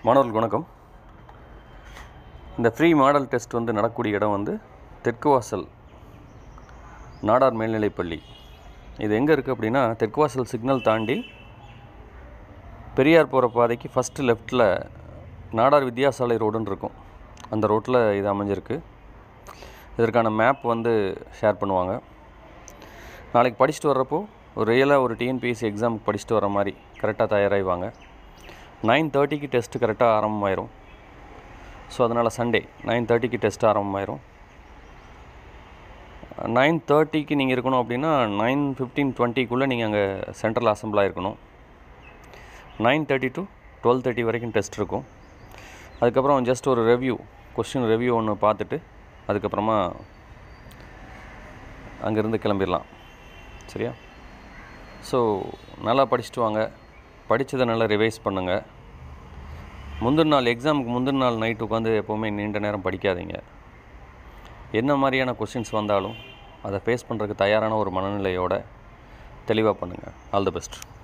மாணவர்களுக்கு வணக்கம் இந்த ஃப்ரீ மாடல் டெஸ்ட் வந்து நடக்கக்கூடிய இடம் வந்து தெற்கு வாசல் நாடார் மேல்நிலைப்பள்ளி இது எங்கே இருக்குது அப்படின்னா தெற்கு வாசல் சிக்னல் தாண்டி பெரியார் போகிற பாதைக்கு ஃபஸ்ட்டு லெஃப்ட்டில் நாடார் வித்யாசாலை ரோடுன்னு இருக்கும் அந்த ரோட்டில் இது அமைஞ்சிருக்கு இதற்கான மேப் வந்து ஷேர் பண்ணுவாங்க நாளைக்கு படிச்சுட்டு வர்றப்போ ஒரு ரியலாக ஒரு டிஎன்பிஎஸ்சி எக்ஸாமுக்கு படிச்சுட்டு வர மாதிரி கரெக்டாக தயாராகிவாங்க நைன் தேர்ட்டிக்கு டெஸ்ட்டு கரெக்டாக ஆரம்பமாயிரும் ஸோ அதனால் சண்டே நைன் தேர்ட்டிக்கு டெஸ்ட் ஆரம்பமாயிரும் நைன் தேர்ட்டிக்கு நீங்கள் இருக்கணும் அப்படின்னா நைன் ஃபிஃப்டீன் டுவெண்ட்டிக்குள்ளே நீங்கள் அங்கே சென்ட்ரல் அசம்பிளாக இருக்கணும் nine thirty to twelve thirty வரைக்கும் டெஸ்ட் இருக்கும் அதுக்கப்புறம் ஜஸ்ட் ஒரு ரெவ்யூ கொஸ்டின் ரெவ்யூ ஒன்று பார்த்துட்டு அதுக்கப்புறமா அங்கேருந்து கிளம்பிடலாம் சரியா ஸோ நல்லா படிச்சுட்டு வாங்க படித்ததை நல்லா ரிவைஸ் பண்ணுங்கள் முந்தின நாள் எக்ஸாமுக்கு முந்தின நாள் நைட் உட்காந்து எப்போவுமே நீண்ட நேரம் படிக்காதீங்க என்ன மாதிரியான கொஷின்ஸ் வந்தாலும் அதை ஃபேஸ் பண்ணுறதுக்கு தயாரான ஒரு மனநிலையோட தெளிவாக பண்ணுங்கள் ஆல் தி பெஸ்ட்